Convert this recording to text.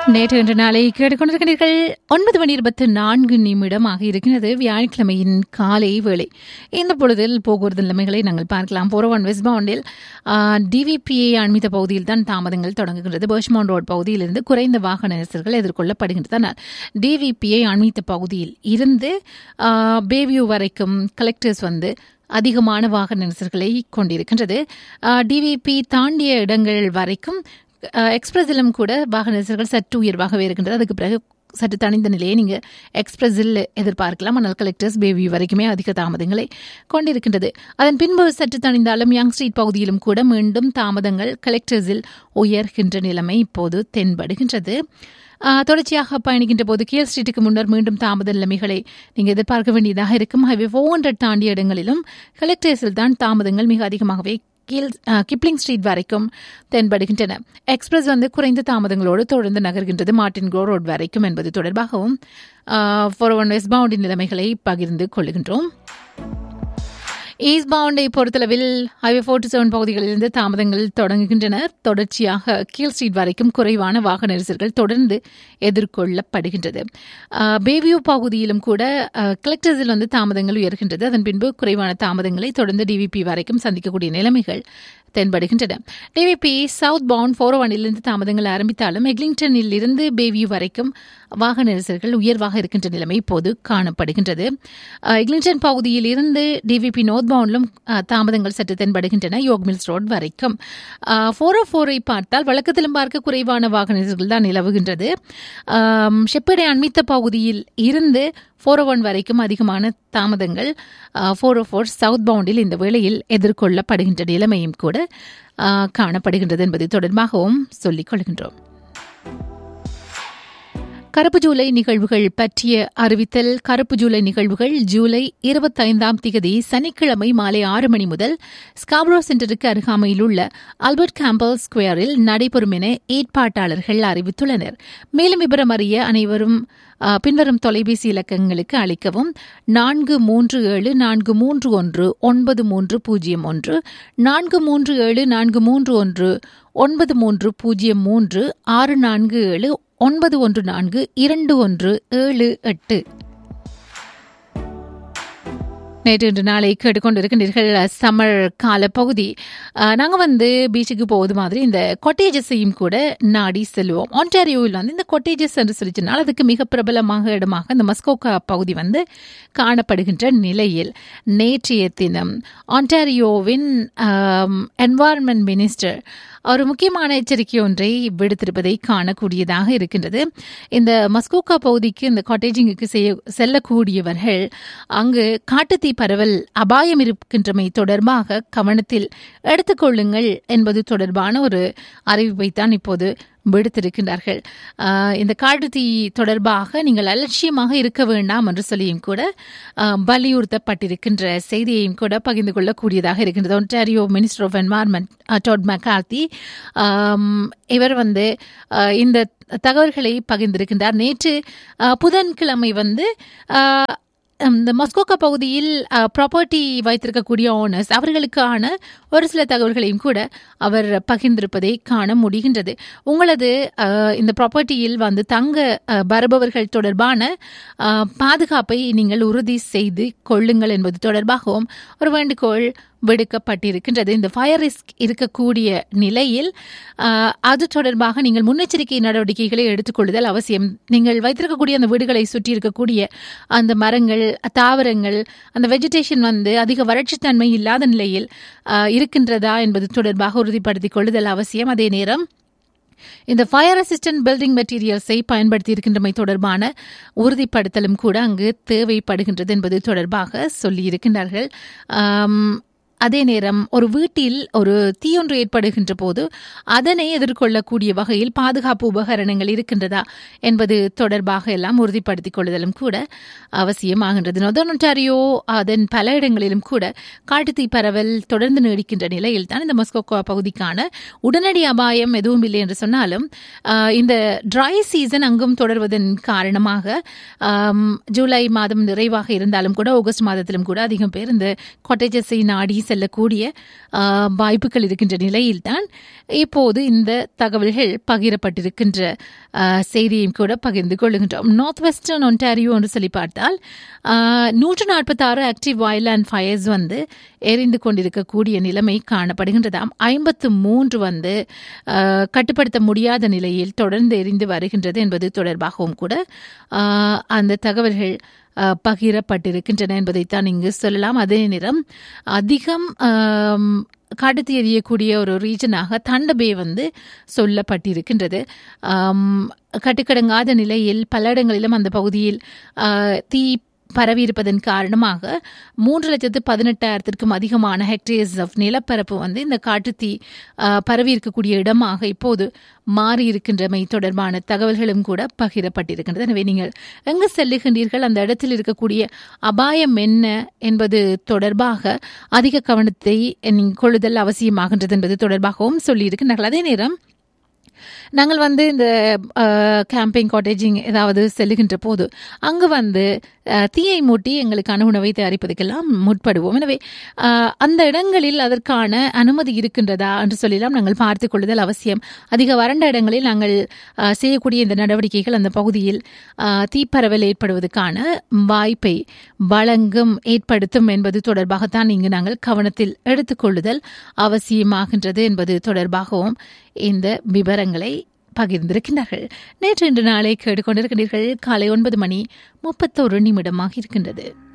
நேற்று இன்று நாளை கேட்டுக்கொண்டிருக்கிறீர்கள் ஒன்பது மணி இருபத்தி நான்கு நிமிடமாக இருக்கிறது வியாழக்கிழமையின் காலை வேளை இந்த பொழுதில் போக்குவரத்து நிலைமைகளை நாங்கள் பார்க்கலாம் போரவான் வெஸ்ட் பவுண்டில் டிவிபிஏ அண்மித்த பகுதியில் தான் தாமதங்கள் தொடங்குகிறது பர்ஷ்மவுண்ட் ரோட் பகுதியிலிருந்து குறைந்த வாகன நெரிசல்கள் எதிர்கொள்ளப்படுகின்றன ஆனால் டிவிபிஏ அண்மித்த பகுதியில் இருந்து பேவியூ வரைக்கும் கலெக்டர்ஸ் வந்து அதிகமான வாகன நெரிசல்களை கொண்டிருக்கின்றது டிவிபி தாண்டிய இடங்கள் வரைக்கும் எக்ஸ்பிரஸிலும் கூட வாகன நெரிசல்கள் சற்று உயர்வாகவே இருக்கின்றது அதுக்கு பிறகு சற்று தனிந்த நிலையை நீங்கள் எக்ஸ்பிரஸில் எதிர்பார்க்கலாம் ஆனால் கலெக்டர்ஸ் பேவி வரைக்குமே அதிக தாமதங்களை கொண்டிருக்கின்றது அதன் பின்பு சற்று தணிந்தாலும் யங் ஸ்ட்ரீட் பகுதியிலும் கூட மீண்டும் தாமதங்கள் கலெக்டர்ஸில் உயர்கின்ற நிலைமை இப்போது தென்படுகின்றது தொடர்ச்சியாக பயணிக்கின்ற போது கேல் ஸ்ட்ரீட்டுக்கு முன்னர் மீண்டும் தாமத நிலைமைகளை நீங்கள் எதிர்பார்க்க வேண்டியதாக இருக்கும் ஹைவே ஃபோர் ஹண்ட்ரட் தாண்டிய இடங்களிலும் கலெக்டர்ஸில் தான் தாமதங்கள் மிக அதிகமாகவே கீழ் கிப்ளிங் ஸ்ட்ரீட் வரைக்கும் தென்படுகின்றன எக்ஸ்பிரஸ் வந்து குறைந்த தாமதங்களோடு தொடர்ந்து நகர்கின்றது மார்டின் க்ரோ ரோட் வரைக்கும் என்பது தொடர்பாகவும் ஃபோர் ஒன் வெஸ்ட் பவுண்டின் நிலைமைகளை பகிர்ந்து கொள்கின்றோம் ஈஸ்ட் பவுண்டை பொறுத்தளவில் ஹைவே ஃபோர்ட்டி செவன் பகுதிகளிலிருந்து தாமதங்கள் தொடங்குகின்றன தொடர்ச்சியாக கீழ் ஸ்ட்ரீட் வரைக்கும் குறைவான வாகன நெரிசல்கள் தொடர்ந்து எதிர்கொள்ளப்படுகின்றது பேவியூ பகுதியிலும் கூட கலெக்டர்ஸில் வந்து தாமதங்கள் உயர்கின்றது அதன் பின்பு குறைவான தாமதங்களை தொடர்ந்து டிவிபி வரைக்கும் சந்திக்கக்கூடிய நிலைமைகள் தென்படுகின்றன டிவிபி சவுத் பவுண்ட் ஃபோர் ஒனிலிருந்து தாமதங்கள் ஆரம்பித்தாலும் எக்லிங்டனில் இருந்து பேவியூ வரைக்கும் வாகன நெரிசல்கள் உயர்வாக இருக்கின்ற நிலைமை இப்போது காணப்படுகின்றது எக்லிங்டன் பகுதியில் இருந்து டிவிபி நோர்த் பவுண்டிலும் தாமதங்கள் சற்று தென்படுகின்றன யோக் மில்ஸ் ரோட் வரைக்கும் ஃபோர் ஓ ஃபோரை பார்த்தால் வழக்கத்திலும் பார்க்க குறைவான வாகன நெரிசல்கள் தான் நிலவுகின்றது ஷெப்படை அண்மித்த பகுதியில் இருந்து ஃபோர் ஒன் வரைக்கும் அதிகமான தாமதங்கள் ஃபோர் ஓ ஃபோர் சவுத் பவுண்டில் இந்த வேளையில் எதிர்கொள்ளப்படுகின்ற நிலைமையும் கூட காணப்படுகின்றது என்பது தொடர்பாகவும் சொல்லிக் கொள்கின்றோம் கருப்பு ஜூலை நிகழ்வுகள் பற்றிய அறிவித்தல் கருப்பு ஜூலை நிகழ்வுகள் ஜூலை இருபத்தைந்தாம் திகதி சனிக்கிழமை மாலை ஆறு மணி முதல் ஸ்காப்ரோ சென்டருக்கு அருகாமையில் உள்ள ஆல்பர்ட் கேம்பல் ஸ்கொயரில் நடைபெறும் என ஏற்பாட்டாளர்கள் அறிவித்துள்ளனர் மேலும் விவரம் அறிய அனைவரும் பின்வரும் தொலைபேசி இலக்கங்களுக்கு அளிக்கவும் நான்கு மூன்று ஏழு நான்கு மூன்று ஒன்று ஒன்பது மூன்று பூஜ்ஜியம் ஒன்று நான்கு மூன்று ஏழு நான்கு மூன்று ஒன்று ஒன்பது மூன்று பூஜ்ஜியம் மூன்று ஆறு நான்கு ஏழு ஒன்பது ஒன்று நான்கு இரண்டு ஒன்று ஏழு எட்டு நேற்று இன்று நாளை கேட்டுக்கொண்டிருக்கின்றீர்கள் சம்மர் கால பகுதி நாங்கள் வந்து பீச்சுக்கு போவது மாதிரி இந்த கொட்டேஜஸையும் கூட நாடி செல்வோம் ஆன்டாரியோவில் வந்து இந்த கொட்டேஜஸ் என்று சொல்லிச்சனால அதுக்கு மிக பிரபலமாக இடமாக இந்த மஸ்கோகா பகுதி வந்து காணப்படுகின்ற நிலையில் நேற்றைய தினம் ஆன்டாரியோவின் என்வாரன்மெண்ட் மினிஸ்டர் ஒரு முக்கியமான எச்சரிக்கை ஒன்றை விடுத்திருப்பதை காணக்கூடியதாக இருக்கின்றது இந்த மஸ்கோகா பகுதிக்கு இந்த காட்டேஜிங்குக்கு செய்ய செல்லக்கூடியவர்கள் அங்கு காட்டுத்தீ பரவல் அபாயம் இருக்கின்றமை தொடர்பாக கவனத்தில் எடுத்துக்கொள்ளுங்கள் என்பது தொடர்பான ஒரு அறிவிப்பை தான் இப்போது விடுத்திருக்கின்றார்கள் இந்த காட்டுத்தீ தொடர்பாக நீங்கள் அலட்சியமாக இருக்க வேண்டாம் என்று சொல்லியும் கூட வலியுறுத்தப்பட்டிருக்கின்ற செய்தியையும் கூட பகிர்ந்து கொள்ளக்கூடியதாக இருக்கின்றது Ontario minister of environment Todd McCarthy இவர் வந்து இந்த தகவல்களை பகிர்ந்திருக்கின்றார் நேற்று புதன்கிழமை வந்து இந்த மஸ்கோக்கா பகுதியில் ப்ராப்பர்ட்டி வைத்திருக்கக்கூடிய ஓனர்ஸ் அவர்களுக்கான ஒரு சில தகவல்களையும் கூட அவர் பகிர்ந்திருப்பதை காண முடிகின்றது உங்களது இந்த ப்ராப்பர்ட்டியில் வந்து தங்க வருபவர்கள் தொடர்பான பாதுகாப்பை நீங்கள் உறுதி செய்து கொள்ளுங்கள் என்பது தொடர்பாகவும் ஒரு வேண்டுகோள் விடுக்கப்பட்டிருக்கின்றது இந்த ஃபயர் ரிஸ்க் இருக்கக்கூடிய நிலையில் அது தொடர்பாக நீங்கள் முன்னெச்சரிக்கை நடவடிக்கைகளை எடுத்துக்கொள்ளுதல் அவசியம் நீங்கள் வைத்திருக்கக்கூடிய அந்த வீடுகளை சுற்றி இருக்கக்கூடிய அந்த மரங்கள் தாவரங்கள் அந்த வெஜிடேஷன் வந்து அதிக வறட்சித்தன்மை இல்லாத நிலையில் இருக்கின்றதா என்பது தொடர்பாக உறுதிப்படுத்திக் கொள்ளுதல் அவசியம் அதே நேரம் இந்த ஃபயர் அசிஸ்டன்ட் பில்டிங் மெட்டீரியல்ஸை பயன்படுத்தி இருக்கின்றமை தொடர்பான உறுதிப்படுத்தலும் கூட அங்கு தேவைப்படுகின்றது என்பது தொடர்பாக சொல்லியிருக்கின்றார்கள் அதே நேரம் ஒரு வீட்டில் ஒரு தீயொன்று ஏற்படுகின்ற போது அதனை எதிர்கொள்ளக்கூடிய வகையில் பாதுகாப்பு உபகரணங்கள் இருக்கின்றதா என்பது தொடர்பாக எல்லாம் உறுதிப்படுத்திக் கொள்ளுதலும் கூட அவசியமாகின்றது நொதன் ஒன்டாரியோ அதன் பல இடங்களிலும் கூட காட்டுத்தீ பரவல் தொடர்ந்து நீடிக்கின்ற நிலையில் தான் இந்த மஸ்கோகோ பகுதிக்கான உடனடி அபாயம் எதுவும் இல்லை என்று சொன்னாலும் இந்த ட்ரை சீசன் அங்கும் தொடர்வதன் காரணமாக ஜூலை மாதம் நிறைவாக இருந்தாலும் கூட ஆகஸ்ட் மாதத்திலும் கூட அதிகம் பேர் இந்த கொட்டேஜஸை நாடி செல்லக்கூடிய ஆ, வாய்ப்புகள் இருக்கின்ற நிலையில்தான் இப்போது இந்த தகவல்கள் பகிரப்பட்டிருக்கின்ற ஆ, செய்தியையும் கூட பகிர்ந்து கொள்ளுகின்றோம் நார்த் வெஸ்டர்ன் ஒன்டாரியோ என்று சொல்லி பார்த்தால் ஆ, நூற்று நாற்பத்தாறு ஆக்டிவ் வயலாண்ட் ஃபயர்ஸ் வந்து எரிந்து கொண்டிருக்கக்கூடிய நிலைமை காணப்படுகின்றதாம் ஐம்பத்து மூன்று வந்து ஆ, கட்டுப்படுத்த முடியாத நிலையில் தொடர்ந்து எரிந்து வருகின்றது என்பது தொடர்பாகவும் கூட ஆ, அந்த தகவல்கள் ஆ, பகிரப்பட்டிருக்கின்றன என்பதைத்தான் இங்கு சொல்லலாம் அதே நேரம் அதிகம் ஆம், கடத்தி எறியக்கூடிய ஒரு ரீஜனாக தண்டபே வந்து சொல்லப்பட்டிருக்கின்றது ஆம், கட்டுக்கடங்காத நிலையில் பல இடங்களிலும் அந்த பகுதியில் ஆ, தீ பரவி இருப்பதன் காரணமாக மூன்று லட்சத்து பதினெட்டாயிரத்திற்கும் அதிகமான ஹெக்டேர்ஸ் ஆஃப் நிலப்பரப்பு வந்து இந்த காட்டுத்தீ ஆ, பரவி இருக்கக்கூடிய இடமாக இப்போது மாறி இருக்கின்றமை தொடர்பான தகவல்களும் கூட பகிரப்பட்டிருக்கின்றது எனவே நீங்கள் எங்கு செல்லுகின்றீர்கள் அந்த இடத்தில் இருக்கக்கூடிய அபாயம் என்ன என்பது தொடர்பாக அதிக கவனத்தை நீங்கள் கொள்ளுதல் அவசியமாகின்றது என்பது தொடர்பாகவும் சொல்லியிருக்கின்றார்கள் அதே நேரம் நாங்கள் வந்து இந்த கேம்பிங் காட்டேஜிங் ஏதாவது செல்லுகின்ற போது அங்கு வந்து அஹ், தீயை மூட்டி எங்களுக்கான உணவை தயாரிப்பதற்கெல்லாம் முற்படுவோம் எனவே அஹ், அந்த இடங்களில் அதற்கான அனுமதி இருக்கின்றதா என்று சொல்லலாம் நாங்கள் பார்த்துக் கொள்ளுதல் அவசியம் அதிக வறண்ட இடங்களில் நாங்கள் அஹ், செய்யக்கூடிய இந்த நடவடிக்கைகள் அந்த பகுதியில் அஹ், தீப்பரவல் ஏற்படுவதற்கான வாய்ப்பை வழங்கும் ஏற்படுத்தும் என்பது தொடர்பாகத்தான் இங்கு நாங்கள் கவனத்தில் எடுத்துக்கொள்ளுதல் அவசியமாகின்றது என்பது தொடர்பாகவும் இந்த விவரங்களை பகிர்ந்திருக்கின்றார்கள் நேற்று இன்று நாளை கேட்டுக்கொண்டிருக்கிறீர்கள் காலை ஒன்பது மணி முப்பத்தோரு நிமிடமாக இருக்கின்றது